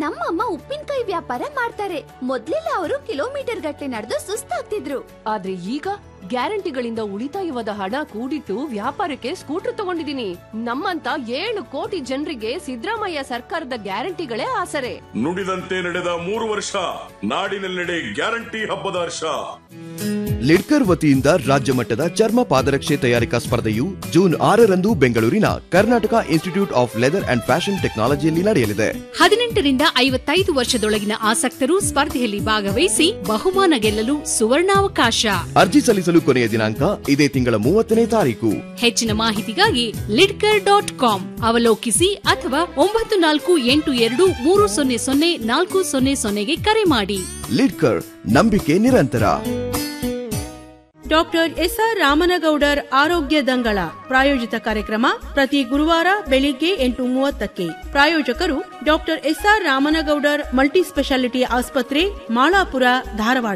ನಮ್ಮಮ್ಮ ಉಪ್ಪಿನಕಾಯಿ ವ್ಯಾಪಾರ ಮಾಡ್ತಾರೆ ಮೊದ್ಲೆಲ್ಲ ಅವರು ಕಿಲೋಮೀಟರ್ ಗಟ್ಟಲೆ ನಡೆದು ಸುಸ್ತಾಗ್ತಿದ್ರು ಆದ್ರೆ ಈಗ ಗ್ಯಾರಂಟಿಗಳಿಂದ ಉಳಿತಾಯವಾದ ಹಣ ಕೂಡಿಟ್ಟು ವ್ಯಾಪಾರಕ್ಕೆ ಸ್ಕೂಟರ್ ತಗೊಂಡಿದೀನಿ ನಮ್ಮಂತ ಏಳು ಕೋಟಿ ಜನರಿಗೆ ಸಿದ್ದರಾಮಯ್ಯ ಸರ್ಕಾರದ ಗ್ಯಾರಂಟಿಗಳೇ ಆಸರೆ ನುಡಿದಂತೆ ನಡೆದ ಮೂರು ವರ್ಷ ನಾಡಿನೆಲ್ಲೆಡೆ ಗ್ಯಾರಂಟಿ ಹಬ್ಬದ ಹರ್ಷ ಲಿಡ್ಕರ್ ವತಿಯಿಂದ ರಾಜ್ಯ ಮಟ್ಟದ ಚರ್ಮ ಪಾದರಕ್ಷೆ ತಯಾರಿಕಾ ಸ್ಪರ್ಧೆಯು ಜೂನ್ ಆರರಂದು ಬೆಂಗಳೂರಿನ Karnataka institute of leather and fashion ಟೆಕ್ನಾಲಜಿಯಲ್ಲಿ ನಡೆಯಲಿದೆ ಹದಿನೆಂಟರಿಂದ ಐವತ್ತೈದು ವರ್ಷದೊಳಗಿನ ಆಸಕ್ತರು ಸ್ಪರ್ಧೆಯಲ್ಲಿ ಭಾಗವಹಿಸಿ ಬಹುಮಾನ ಗೆಲ್ಲಲು ಸುವರ್ಣಾವಕಾಶ ಅರ್ಜಿ ಸಲ್ಲಿಸಲು ಕೊನೆಯ ದಿನಾಂಕ ಇದೇ ತಿಂಗಳ ಮೂವತ್ತನೇ ತಾರೀಕು ಹೆಚ್ಚಿನ ಮಾಹಿತಿಗಾಗಿ ಲಿಡ್ಕರ್ ಡಾಟ್ ಕಾಮ್ ಅವಲೋಕಿಸಿ ಅಥವಾ ಒಂಬತ್ತು ನಾಲ್ಕು ಎಂಟು ಎರಡು ಮೂರು ಸೊನ್ನೆ ಸೊನ್ನೆ ನಾಲ್ಕು ಸೊನ್ನೆ ಸೊನ್ನೆಗೆ ಕರೆ ಮಾಡಿ ಲಿಡ್ಕರ್ ನಂಬಿಕೆ ನಿರಂತರ ಡಾಕ್ಟರ್ ಎಸ್ಆರ್ ರಾಮನಗೌಡರ್ ಆರೋಗ್ಯ ದಂಗಳ ಪ್ರಾಯೋಜಿತ ಕಾರ್ಯಕ್ರಮ ಪ್ರತಿ ಗುರುವಾರ ಬೆಳಿಗ್ಗೆ ಎಂಟು ಮೂವತ್ತಕ್ಕೆ ಪ್ರಾಯೋಜಕರು doctor S R Ramanagoudar multi speciality ಆಸ್ಪತ್ರೆ ಮಾಳಾಪುರ ಧಾರವಾಡ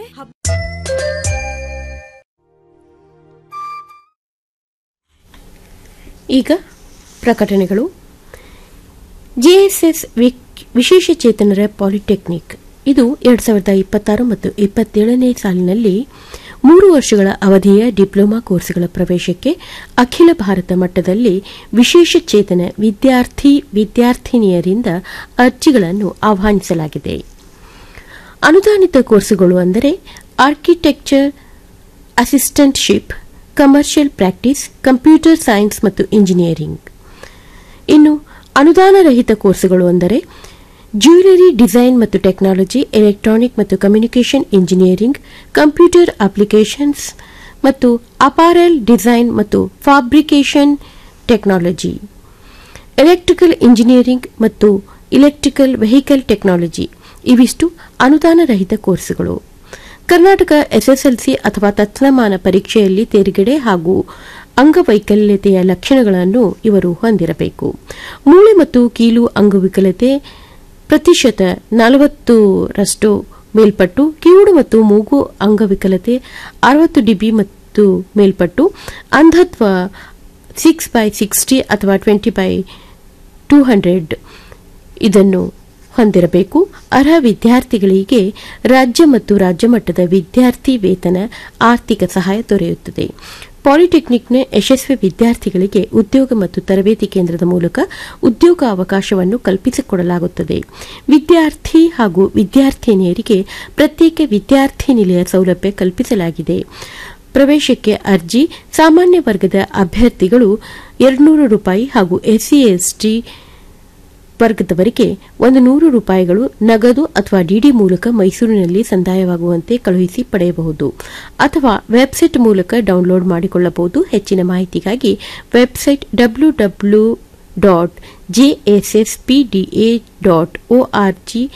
ಈಗ ಪ್ರಕಟಣೆಗಳು ಜೆಎಸ್ಎಸ್ ವಿಶೇಷ ಚೇತನರ ಪಾಲಿಟೆಕ್ನಿಕ್ ಇದು ಎರಡು ಸಾವಿರದ ಇಪ್ಪತ್ತಾರು ಮತ್ತು ಇಪ್ಪತ್ತೇಳನೇ ಸಾಲಿನಲ್ಲಿ ಮೂರು ವರ್ಷಗಳ ಅವಧಿಯ ಡಿಪ್ಲೊಮಾ ಕೋರ್ಸ್ಗಳ ಪ್ರವೇಶಕ್ಕೆ ಅಖಿಲ ಭಾರತ ಮಟ್ಟದಲ್ಲಿ ವಿಶೇಷ ಚೇತನ ವಿದ್ಯಾರ್ಥಿ ವಿದ್ಯಾರ್ಥಿನಿಯರಿಂದ ಅರ್ಜಿಗಳನ್ನು ಆಹ್ವಾನಿಸಲಾಗಿದೆ ಅನುದಾನಿತ ಕೋರ್ಸುಗಳು ಅಂದರೆ architecture assistantship commercial practice computer science ಮತ್ತು ಇಂಜಿನಿಯರಿಂಗ್ ಇನ್ನು ಅನುದಾನರಹಿತ ಕೋರ್ಸುಗಳು ಅಂದರೆ ಜ್ಯುವೆಲರಿ ಡಿಸೈನ್ ಮತ್ತು ಟೆಕ್ನಾಲಜಿ ಎಲೆಕ್ಟ್ರಾನಿಕ್ ಮತ್ತು ಕಮ್ಯುನಿಕೇಷನ್ ಇಂಜಿನಿಯರಿಂಗ್ ಕಂಪ್ಯೂಟರ್ ಅಪ್ಲಿಕೇಶನ್ಸ್ ಮತ್ತು ಅಪಾರೆಲ್ ಡಿಸೈನ್ ಮತ್ತು ಫ್ಯಾಬ್ರಿಕೇಷನ್ ಟೆಕ್ನಾಲಜಿ ಎಲೆಕ್ಟ್ರಿಕಲ್ ಇಂಜಿನಿಯರಿಂಗ್ ಮತ್ತು ಇಲೆಕ್ಟ್ರಿಕಲ್ ವೆಹಿಕಲ್ ಟೆಕ್ನಾಲಜಿ ಇವಿಷ್ಟು ಅನುದಾನರಹಿತ ಕೋರ್ಸುಗಳು ಕರ್ನಾಟಕ ಎಸ್ಎಸ್ಎಲ್ಸಿ ಅಥವಾ ತತ್ಸಮಾನ ಪರೀಕ್ಷೆಯಲ್ಲಿ ತೇರ್ಗಡೆ ಹಾಗೂ ಅಂಗವೈಕಲ್ಯತೆಯ ಲಕ್ಷಣಗಳನ್ನು ಇವರು ಹೊಂದಿರಬೇಕು ಮೂಳೆ ಮತ್ತು ಕೀಲು ಅಂಗವಿಕಲತೆ ಪ್ರತಿಶತ ನಲವತ್ತರಷ್ಟು ಮೇಲ್ಪಟ್ಟು ಕಿವುಡು ಮತ್ತು ಮೂಗು ಅಂಗವಿಕಲತೆ ಅರವತ್ತು ಡಿಬಿ ಮತ್ತು ಮೇಲ್ಪಟ್ಟು ಅಂಧತ್ವ ಸಿಕ್ಸ್ ಬೈ ಸಿಕ್ಸ್ಟಿ ಅಥವಾ ಟ್ವೆಂಟಿ ಬೈ ಟೂ ಹಂಡ್ರೆಡ್ ಇದನ್ನು ಹೊಂದಿರಬೇಕು ಅರ್ಹ ವಿದ್ಯಾರ್ಥಿಗಳಿಗೆ ರಾಜ್ಯ ಮತ್ತು ರಾಜ್ಯ ಮಟ್ಟದ ವಿದ್ಯಾರ್ಥಿ ವೇತನ ಆರ್ಥಿಕ ಸಹಾಯ ದೊರೆಯುತ್ತದೆ ಪಾಲಿಟೆಕ್ನಿಕ್ನ ಯಶಸ್ವಿ ವಿದ್ಯಾರ್ಥಿಗಳಿಗೆ ಉದ್ಯೋಗ ಮತ್ತು ತರಬೇತಿ ಕೇಂದ್ರದ ಮೂಲಕ ಉದ್ಯೋಗ ಅವಕಾಶವನ್ನು ಕಲ್ಪಿಸಿಕೊಡಲಾಗುತ್ತದೆ ವಿದ್ಯಾರ್ಥಿ ಹಾಗೂ ವಿದ್ಯಾರ್ಥಿನಿಯರಿಗೆ ಪ್ರತ್ಯೇಕ ವಿದ್ಯಾರ್ಥಿ ನಿಲಯ ಸೌಲಭ್ಯ ಕಲ್ಪಿಸಲಾಗಿದೆ ಪ್ರವೇಶಕ್ಕೆ ಅರ್ಜಿ ಸಾಮಾನ್ಯ ವರ್ಗದ ಅಭ್ಯರ್ಥಿಗಳು ಎರಡುನೂರು ರೂಪಾಯಿ ಹಾಗೂ ಎಸ್ಸಿ ಎಸ್ಟಿ ವರ್ಗದವರಿಗೆ ಒಂದು ನೂರು ರೂಪಾಯಿಗಳು ನಗದು ಅಥವಾ ಡಿಡಿ ಮೂಲಕ ಮೈಸೂರಿನಲ್ಲಿ ಸಂದಾಯವಾಗುವಂತೆ ಕಳುಹಿಸಿ ಪಡೆಯಬಹುದು ಅಥವಾ ವೆಬ್ಸೈಟ್ ಮೂಲಕ ಡೌನ್ಲೋಡ್ ಮಾಡಿಕೊಳ್ಳಬಹುದು ಹೆಚ್ಚಿನ ಮಾಹಿತಿಗಾಗಿ website W W dot JSSPDA dot ORG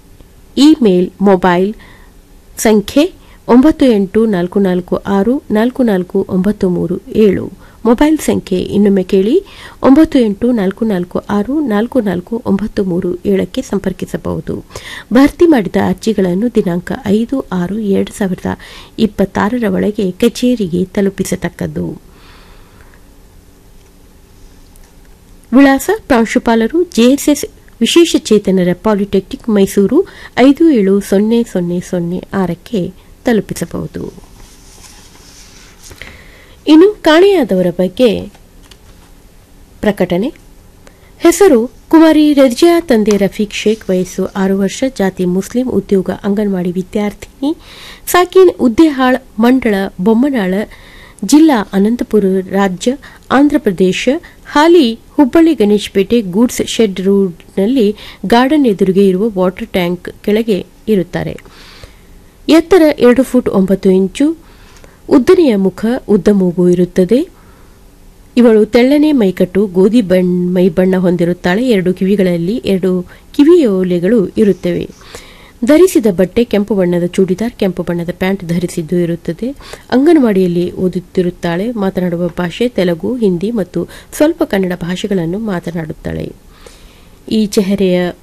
email mobile ಸಂಖ್ಯೆ ಒಂಬತ್ತು ಎಂಟು ನಾಲ್ಕು ನಾಲ್ಕು ಆರು ನಾಲ್ಕು ನಾಲ್ಕು ಒಂಬತ್ತು ಮೂರು ಏಳು ಮೊಬೈಲ್ ಸಂಖ್ಯೆ ಇನ್ನೊಮ್ಮೆ ಕೇಳಿ ಒಂಬತ್ತು ಎಂಟು ನಾಲ್ಕು ನಾಲ್ಕು ಆರು ನಾಲ್ಕು ನಾಲ್ಕು ಒಂಬತ್ತು ಮೂರು ಏಳಕ್ಕೆ ಸಂಪರ್ಕಿಸಬಹುದು ಭರ್ತಿ ಮಾಡಿದ ಅರ್ಜಿಗಳನ್ನು ದಿನಾಂಕ ಐದು ಆರು ಎರಡು ಸಾವಿರದ ಇಪ್ಪತ್ತಾರರ ಒಳಗೆ ಕಚೇರಿಗೆ ತಲುಪಿಸತಕ್ಕದ್ದು ವಿಳಾಸ ಪ್ರಾಂಶುಪಾಲರು ಜೆಎಸ್ಎಸ್ ವಿಶೇಷ ಚೇತನರ ಪಾಲಿಟೆಕ್ನಿಕ್ ಮೈಸೂರು ಐದು ಏಳು ಸೊನ್ನೆ ಸೊನ್ನೆ ಸೊನ್ನೆ ಆರಕ್ಕೆ ತಲುಪಿಸಬಹುದು ಇನ್ನು ಕಾಣೆಯಾದವರ ಬಗ್ಗೆ ಪ್ರಕಟಣೆ ಹೆಸರು ಕುಮಾರಿ ರಜಿಯಾ ತಂದೆ ರಫೀಕ್ ಶೇಖ್ ವಯಸ್ಸು ಆರು ವರ್ಷ ಜಾತಿ ಮುಸ್ಲಿಂ ಉದ್ಯೋಗ ಅಂಗನವಾಡಿ ವಿದ್ಯಾರ್ಥಿನಿ ಸಾಕಿನ್ ಉದ್ದೇಹಾಳ್ ಮಂಡಳ ಬೊಮ್ಮನಾಳ ಜಿಲ್ಲಾ ಅನಂತಪುರ ರಾಜ್ಯ ಆಂಧ್ರಪ್ರದೇಶ ಹಾಲಿ ಹುಬ್ಬಳ್ಳಿ ಗಣೇಶ್ಪೇಟೆ ಗೂಡ್ಸ್ ಶೆಡ್ ರೋಡ್ನಲ್ಲಿ ಗಾರ್ಡನ್ ಎದುರಿಗೆ ಇರುವ ವಾಟರ್ ಟ್ಯಾಂಕ್ ಕೆಳಗೆ ಇರುತ್ತಾರೆ ಎತ್ತರ ಎರಡು ಫುಟ್ ಒಂಬತ್ತು ಇಂಚು ಉದ್ದನೆಯ ಮುಖ ಉದ್ದ ಮೂಗು ಇರುತ್ತದೆ ಇವಳು ತೆಳ್ಳನೆ ಮೈಕಟ್ಟು ಗೋಧಿ ಬಣ್ಣ ಮೈ ಬಣ್ಣ ಹೊಂದಿರುತ್ತಾಳೆ ಎರಡು ಕಿವಿಗಳಲ್ಲಿ ಎರಡು ಕಿವಿಯೋಲೆಗಳು ಇರುತ್ತವೆ ಧರಿಸಿದ ಬಟ್ಟೆ ಕೆಂಪು ಬಣ್ಣದ ಚೂಡಿದಾರ್ ಕೆಂಪು ಬಣ್ಣದ ಪ್ಯಾಂಟ್ ಧರಿಸಿದ್ದು ಇರುತ್ತದೆ ಅಂಗನವಾಡಿಯಲ್ಲಿ ಓದುತ್ತಿರುತ್ತಾಳೆ ಮಾತನಾಡುವ ಭಾಷೆ ತೆಲುಗು ಹಿಂದಿ ಮತ್ತು ಸ್ವಲ್ಪ ಕನ್ನಡ ಭಾಷೆಗಳನ್ನು ಮಾತನಾಡುತ್ತಾಳೆ ಈ ಚೆಹರೆಯ